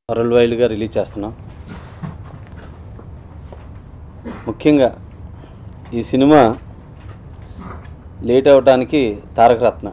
World వైడ్గా release చేస్తున్నాం ముఖ్యంగా ఈ సినిమా లేట్ అవడానికి తారక రత్న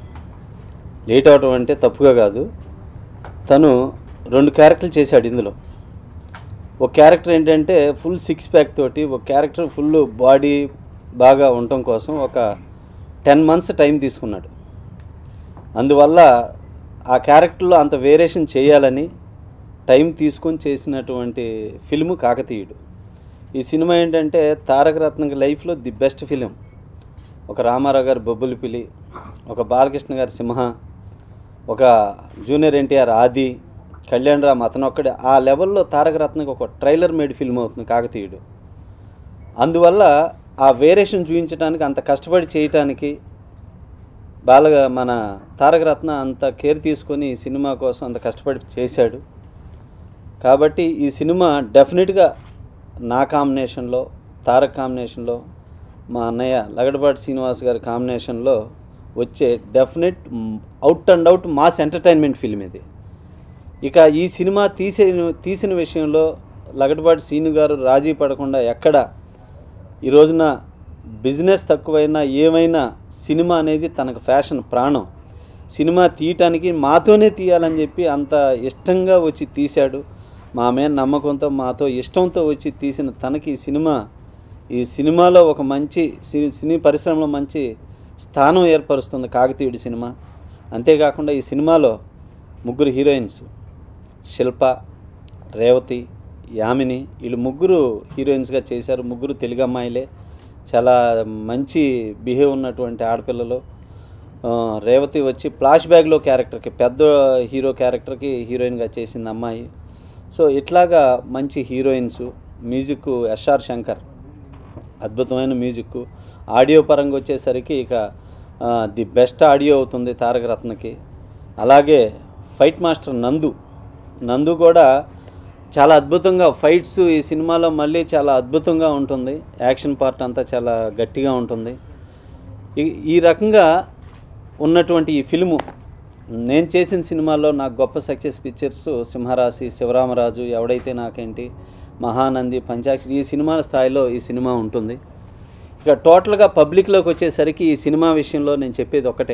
లేట్ అవటం అంటే తప్పుగా కాదు తను రెండు క్యారెక్టర్లు చేశాడు ఇందులో ఒక క్యారెక్టర్ ఏంటంటే ఫుల్ సిక్స్ ప్యాక్ తోటి ఒక క్యారెక్టర్ ఫుల్ బాడీ బాగా ఉండటం కోసం ఒక టెన్ మంత్స్ టైం తీసుకున్నాడు అందువల్ల ఆ క్యారెక్టర్లో అంత వేరియేషన్ చేయాలని టైం తీసుకొని చేసినటువంటి ఫిల్ము కాకతీయుడు ఈ సినిమా ఏంటంటే తారక రత్నకి లైఫ్లో ది బెస్ట్ ఫిలిం ఒక రామారావు గారి బొబ్బులి పిలి ఒక బాలకృష్ణ గారి సింహ ఒక జూనియర్ ఎన్టీఆర్ ఆది కళ్యాణ్ రామ్ అతను ఒక్కడే ఆ లెవెల్లో తారక రత్నకి ఒక ట్రైలర్ మేడ్ ఫిల్మ్ అవుతుంది కాకతీయుడు అందువల్ల ఆ వేరియేషన్ చూపించడానికి అంత కష్టపడి చేయటానికి బాలగా మన తారక రత్న అంత కేర్ తీసుకొని ఈ సినిమా కోసం అంత కష్టపడి చేశాడు కాబట్టి ఈ సినిమా డెఫినెట్గా నా కాంబినేషన్లో తారక్ కాంబినేషన్లో మా అన్నయ్య లగడపాటి శ్రీనివాస్ గారి కాంబినేషన్లో వచ్చే definite out and out mass entertainment film ఇది ఇక ఈ సినిమా తీసే తీసిన విషయంలో లగడపాటి శ్రీను గారు రాజీ పడకుండా ఎక్కడ ఈ రోజున బిజినెస్ తక్కువైనా ఏమైనా సినిమా అనేది తనకు ఫ్యాషన్ ప్రాణం సినిమా తీయటానికి మాతోనే తీయాలని చెప్పి అంత ఇష్టంగా వచ్చి తీశాడు మా మీద నమ్మకంతో మాతో ఇష్టంతో వచ్చి తీసిన తనకి ఈ సినిమా ఈ సినిమాలో ఒక మంచి సి- సినీ పరిశ్రమలో మంచి స్థానం ఏర్పరుస్తుంది కాకతీయుడి సినిమా అంతేకాకుండా ఈ సినిమాలో ముగ్గురు హీరోయిన్స్ శిల్ప రేవతి యామిని వీళ్ళు ముగ్గురు హీరోయిన్స్గా చేశారు ముగ్గురు తెలుగు అమ్మాయిలే చాలా మంచి బిహేవ్ ఉన్నటువంటి ఆడపిల్లలు ఆ, రేవతి వచ్చి ఫ్లాష్ బ్యాగ్లో క్యారెక్టర్కి పెద్ద హీరో క్యారెక్టర్కి హీరోయిన్గా చేసింది అమ్మాయి సో ఇట్లాగా మంచి హీరోయిన్స్ మ్యూజిక్ ఎస్ఆర్ శంకర్ అద్భుతమైన మ్యూజిక్ ఆడియో పరంగా వచ్చేసరికి ఇక ఆ, ది బెస్ట్ ఆడియో అవుతుంది తారక రత్నకి అలాగే ఫైట్ మాస్టర్ నందు నందు కూడా చాలా అద్భుతంగా ఫైట్స్ ఈ సినిమాలో మళ్ళీ చాలా అద్భుతంగా ఉంటుంది యాక్షన్ పార్ట్ అంతా చాలా గట్టిగా ఉంటుంది ఈ- ఈ రకంగా ఉన్నటువంటి ఈ ఫిల్ము నేను చేసిన సినిమాల్లో నాకు గొప్ప సక్సెస్ పిక్చర్స్ సింహరాశి శివరామరాజు ఎవడైతే నాకేంటి మహానంది పంచాక్షరి ఈ సినిమాల స్థాయిలో ఈ సినిమా ఉంటుంది ఇక టోటల్గా పబ్లిక్లోకి వచ్చేసరికి ఈ సినిమా విషయంలో నేను చెప్పేది ఒకటే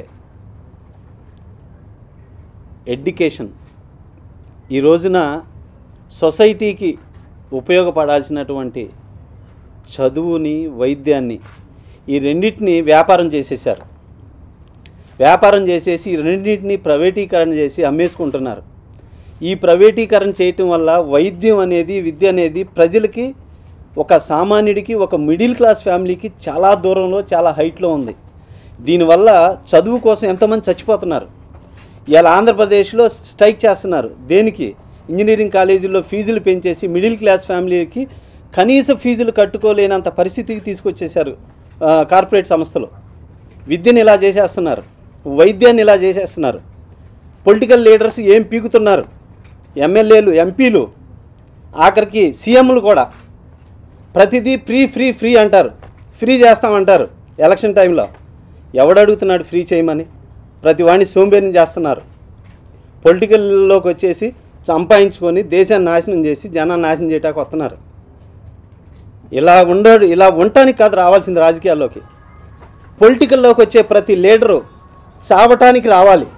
ఎడ్యుకేషన్ ఈ రోజున సొసైటీకి ఉపయోగపడాల్సినటువంటి చదువుని వైద్యాన్ని ఈ రెండింటిని వ్యాపారం చేసేసారు వ్యాపారం చేసేసి ఈ రెండింటిని ప్రైవేటీకరణ చేసి అమ్మేసుకుంటున్నారు ఈ ప్రైవేటీకరణ చేయటం వల్ల వైద్యం అనేది విద్య అనేది ప్రజలకి ఒక సామాన్యుడికి ఒక మిడిల్ క్లాస్ ఫ్యామిలీకి చాలా దూరంలో చాలా హైట్లో ఉంది దీనివల్ల చదువు కోసం ఎంతోమంది చచ్చిపోతున్నారు ఇవాళ ఆంధ్రప్రదేశ్లో స్ట్రైక్ చేస్తున్నారు దేనికి ఇంజనీరింగ్ కాలేజీల్లో ఫీజులు పెంచేసి మిడిల్ క్లాస్ ఫ్యామిలీకి కనీస ఫీజులు కట్టుకోలేనంత పరిస్థితికి తీసుకొచ్చేశారు ఆ, కార్పొరేట్ సంస్థలు విద్యను ఇలా చేసేస్తున్నారు వైద్యాన్ని ఇలా చేసేస్తున్నారు పొలిటికల్ లీడర్స్ ఏం పీకుతున్నారు ఎమ్మెల్యేలు ఎంపీలు ఆఖరికి సీఎంలు కూడా ప్రతిదీ ఫ్రీ ఫ్రీ ఫ్రీ అంటారు ఫ్రీ చేస్తామంటారు ఎలక్షన్ టైంలో ఎవడు అడుగుతున్నాడు ఫ్రీ చేయమని ప్రతి వాడిని సోంబేరిని చేస్తున్నారు పొలిటికల్లోకి వచ్చేసి సంపాదించుకొని దేశాన్ని నాశనం చేసి జనాన్ని నాశనం చేయటానికి వస్తున్నారు ఇలా ఉండడు ఇలా ఉండటానికి కాదు రావాల్సింది రాజకీయాల్లోకి పొలిటికల్లోకి వచ్చే ప్రతి లీడరు చావటానికి రావాలి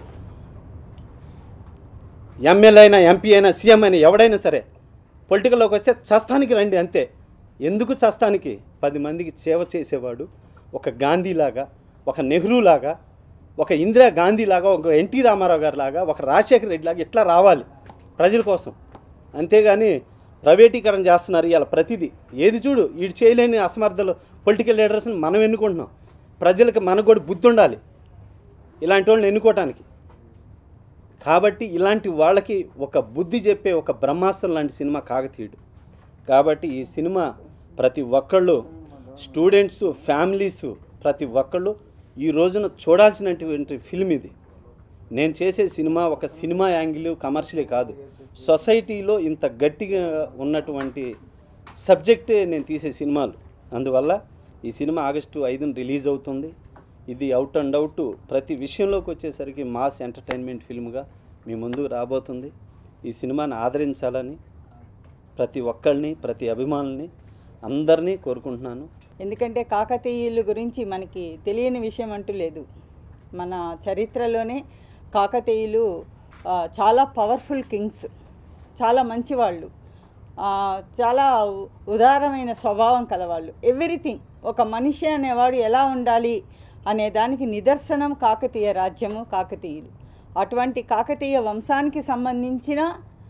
ఎమ్మెల్యే అయినా ఎంపీ అయినా సీఎం అయినా ఎవడైనా సరే పొలిటికల్లోకి వస్తే చస్తానికి రండి అంతే ఎందుకు చస్తానికి పది మందికి సేవ చేసేవాడు ఒక గాంధీలాగా ఒక నెహ్రూలాగా ఒక ఇందిరా గాంధీలాగా ఒక ఎన్టీ రామారావు గారి లాగా ఒక రాజశేఖర రెడ్డి లాగా ఇట్లా రావాలి ప్రజల కోసం అంతేగాని ప్రైవేటీకరణ చేస్తున్నారు ఇవాళ ప్రతిదీ ఏది చూడు వీడు చేయలేని అసమర్థలు పొలిటికల్ లీడర్స్ని మనం ఎన్నుకుంటున్నాం ప్రజలకు మనకు కూడా బుద్ధి ఉండాలి ఇలాంటి వాళ్ళని ఎన్నుకోవటానికి కాబట్టి ఇలాంటి వాళ్ళకి ఒక బుద్ధి చెప్పే ఒక బ్రహ్మాస్త్రం లాంటి సినిమా కాకతీయుడు కాబట్టి ఈ సినిమా ప్రతి ఒక్కళ్ళు స్టూడెంట్స్ ఫ్యామిలీస్ ప్రతి ఒక్కళ్ళు ఈ రోజున చూడాల్సినటువంటి ఫిల్మ్ ఇది నేను చేసే సినిమా ఒక సినిమా యాంగిల్ కమర్షియలే కాదు సొసైటీలో ఇంత గట్టిగా ఉన్నటువంటి సబ్జెక్టే నేను తీసే సినిమాలు అందువల్ల ఈ సినిమా ఆగస్టు ఐదున రిలీజ్ అవుతుంది ఇది అవుట్ అండ్ అవుట్ ప్రతి విషయంలోకి వచ్చేసరికి మాస్ ఎంటర్టైన్మెంట్ ఫిల్మ్గా మీ ముందుకు రాబోతుంది ఈ సినిమాని ఆదరించాలని ప్రతి ఒక్కళ్ళని ప్రతి అభిమానుల్ని అందరినీ కోరుకుంటున్నాను ఎందుకంటే కాకతీయుల గురించి మనకి తెలియని విషయం అంటూ లేదు మన చరిత్రలోనే కాకతీయులు ఆ, చాలా పవర్ఫుల్ కింగ్స్ చాలా మంచివాళ్ళు ఆ, చాలా ఉ- ఉదారమైన స్వభావం కలవాళ్ళు ఎవ్రీథింగ్ ఒక మనిషి అనేవాడు ఎలా ఉండాలి అనే దానికి నిదర్శనం కాకతీయ రాజ్యము కాకతీయులు అటువంటి కాకతీయ వంశానికి సంబంధించిన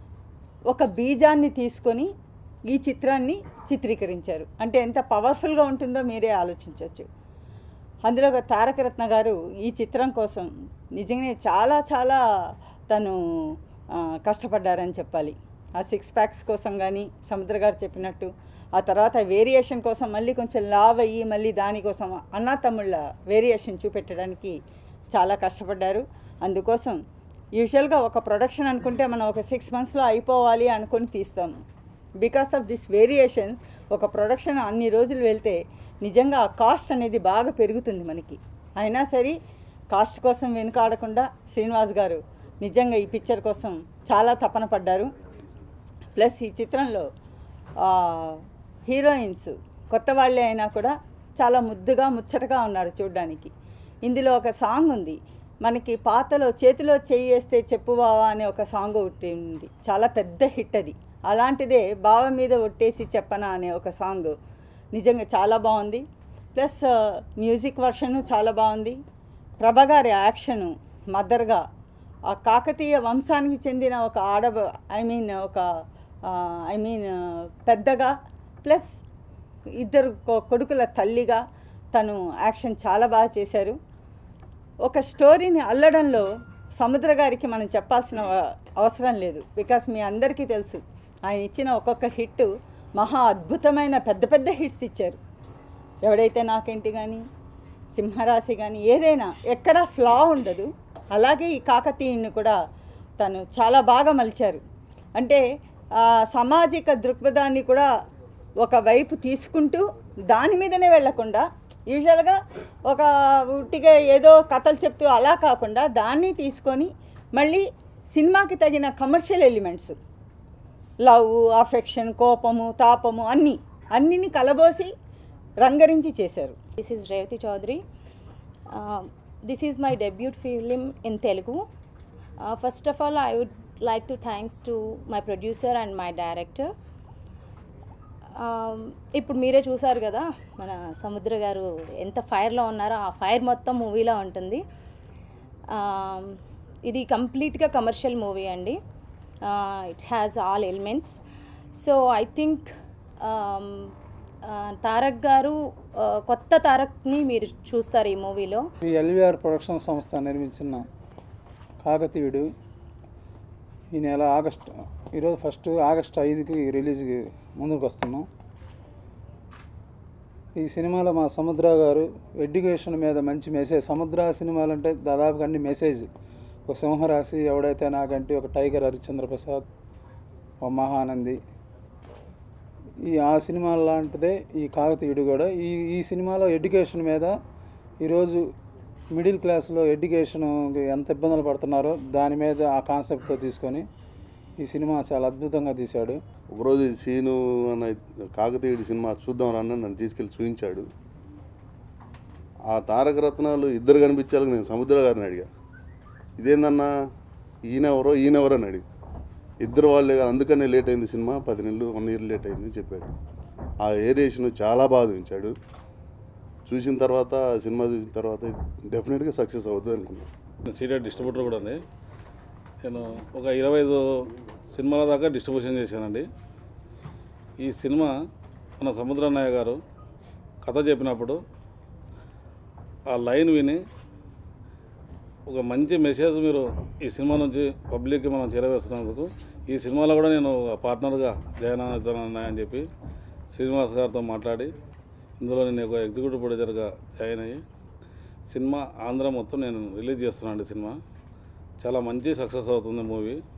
ఒక బీజాన్ని తీసుకొని ఈ చిత్రాన్ని చిత్రీకరించారు అంటే ఎంత పవర్ఫుల్గా ఉంటుందో మీరే ఆలోచించవచ్చు అందులో ఒక తారకరత్న గారు ఈ చిత్రం కోసం నిజంగానే చాలా చాలా తను ఆ, కష్టపడ్డారని చెప్పాలి ఆ సిక్స్ ప్యాక్స్ కోసం కానీ సముద్ర గారు చెప్పినట్టు ఆ తర్వాత వేరియేషన్ కోసం మళ్ళీ కొంచెం లావ్ అయ్యి మళ్ళీ దానికోసం అన్నా తమ్ముళ్ళ వేరియేషన్ చూపెట్టడానికి చాలా కష్టపడ్డారు అందుకోసం యూజువల్గా ఒక ప్రొడక్షన్ అనుకుంటే మనం ఒక సిక్స్ మంత్స్లో అయిపోవాలి అనుకొని తీస్తాము బికాస్ ఆఫ్ దిస్ వేరియేషన్స్ ఒక ప్రొడక్షన్ అన్ని రోజులు వెళ్తే నిజంగా ఆ కాస్ట్ అనేది బాగా పెరుగుతుంది మనకి అయినా సరే కాస్ట్ కోసం వెనుకాడకుండా శ్రీనివాస్ గారు నిజంగా ఈ పిక్చర్ కోసం చాలా తపన పడ్డారు ప్లస్ ఈ చిత్రంలో ఆ, హీరోయిన్స్ కొత్త వాళ్ళే అయినా కూడా చాలా ముద్దుగా ముచ్చటగా ఉన్నారు చూడడానికి ఇందులో ఒక సాంగ్ ఉంది మనకి పాతలో చేతిలో చెయ్యి వేస్తే చెప్పు బావా అనే ఒక సాంగ్ ఒకటి ఉంది చాలా పెద్ద హిట్ అది అలాంటిదే బావ మీద ఒట్టేసి చెప్పనా అనే ఒక సాంగ్ నిజంగా చాలా బాగుంది ప్లస్ మ్యూజిక్ వర్షను చాలా బాగుంది ప్రభ గారి యాక్షను మదర్గా ఆ కాకతీయ వంశానికి చెందిన ఒక ఆడ ఐ మీన్ ఒక ఐ మీన్ పెద్దగా ప్లస్ ఇద్దరు కొ- కొడుకుల తల్లిగా తను యాక్షన్ చాలా బాగా చేశారు ఒక స్టోరీని అల్లడంలో సముద్ర గారికి మనం చెప్పాల్సిన అవ- అవసరం లేదు బికాస్ మీ అందరికీ తెలుసు ఆయన ఇచ్చిన ఒక్కొక్క హిట్ మహా అద్భుతమైన పెద్ద పెద్ద హిట్స్ ఇచ్చారు ఎవడైతే నాకేంటి కానీ సింహరాశి కానీ ఏదైనా ఎక్కడా ఫ్లా ఉండదు అలాగే ఈ కాకతీయుని కూడా తను చాలా బాగా మలిచారు అంటే ఆ, సామాజిక దృక్పథాన్ని కూడా ఒక వైపు తీసుకుంటూ దాని మీదనే వెళ్లకుండా యూజువల్గా ఒక ఉట్టిగా ఏదో కథలు చెప్తూ అలా కాకుండా దాన్ని తీసుకొని మళ్ళీ సినిమాకి తగిన కమర్షియల్ ఎలిమెంట్స్ లవ్ అఫెక్షన్ కోపము తాపము అన్నీ అన్నిని కలబోసి రంగరించి చేశారు This is Revati Chaudhary. Uh, this is my debut film in Telugu. Uh, first of all, I would like to thanks to my producer and my director. Um, ఇప్పుడు మీరే చూసారు కదా మన సముద్ర గారు ఎంత ఫైర్లో ఉన్నారో ఆ ఫైర్ మొత్తం మూవీలో ఉంటుంది Um, ఇది కంప్లీట్గా కమర్షియల్ మూవీ అండి it has all elements so I think Tarak garu uh, కొత్త తారక్ని మీరు చూస్తారు ఈ మూవీలో ఈ ఎల్విఆర్ ప్రొడక్షన్ సంస్థ నిర్మించిన కాకతీయుడు ఈ నెల ఆగస్ట్ ఈరోజు ఫస్ట్ ఆగస్ట్ ఐదుకి రిలీజ్కి ముందుకు వస్తున్నాం ఈ సినిమాలో మా సముద్ర గారు ఎడ్యుకేషన్ మీద మంచి మెసేజ్ సముద్ర సినిమాలు అంటే దాదాపుగా అన్ని మెసేజ్ ఒక సింహరాశి ఎవడైతే నాకంటే ఒక టైగర్ హరిశ్చంద్ర ప్రసాద్ ఒక మహానంది ఈ ఆ సినిమా లాంటిదే ఈ కాకతీయుడు కూడా ఈ ఈ సినిమాలో ఎడ్యుకేషన్ మీద ఈరోజు మిడిల్ క్లాస్లో ఎడ్యుకేషన్ ఎంత ఇబ్బందులు పడుతున్నారో దాని మీద ఆ కాన్సెప్ట్తో తీసుకొని ఈ సినిమా చాలా అద్భుతంగా తీశాడు ఒకరోజు ఈ సీను అన్న కాకతీయుడి సినిమా చూద్దాం రన్న నన్ను తీసుకెళ్ళి చూపించాడు ఆ తారక రత్నాలు ఇద్దరు కనిపించాలని నేను సముద్ర గారిని అడిగా ఇదేందన్నా ఈయనెవరో ఈయనెవరో అని అడిగి ఇద్దరు వాళ్ళే కాదు అందుకనే లేట్ అయింది సినిమా పది నెలలు వన్ ఇయర్ లేట్ అయింది అని చెప్పాడు ఆ ఏరియేషన్ చాలా బాగా చూపించాడు చూసిన తర్వాత సినిమా చూసిన తర్వాత డెఫినెట్గా సక్సెస్ అవుతుంది అనుకున్నాను సీడెడ్ డిస్ట్రిబ్యూటర్ కూడా ఉంది నేను ఒక ఇరవై ఐదు సినిమాల దాకా డిస్ట్రిబ్యూషన్ చేశానండి ఈ సినిమా మన సముద్రన్నయ్య గారు కథ చెప్పినప్పుడు ఆ లైన్ విని ఒక మంచి మెసేజ్ మీరు ఈ సినిమా నుంచి పబ్లిక్కి మనం చేరవేస్తున్నందుకు ఈ సినిమాలో కూడా నేను పార్ట్నర్గా జాయిన్ అవుతానన్నా అని చెప్పి శ్రీనివాస్ గారితో మాట్లాడి ఇందులో నేను ఒక ఎగ్జిక్యూటివ్ ప్రొడ్యూసర్గా జాయిన్ అయ్యి సినిమా ఆంధ్ర మొత్తం నేను రిలీజ్ చేస్తున్నాను సినిమా చాలా మంచి సక్సెస్ అవుతుంది మూవీ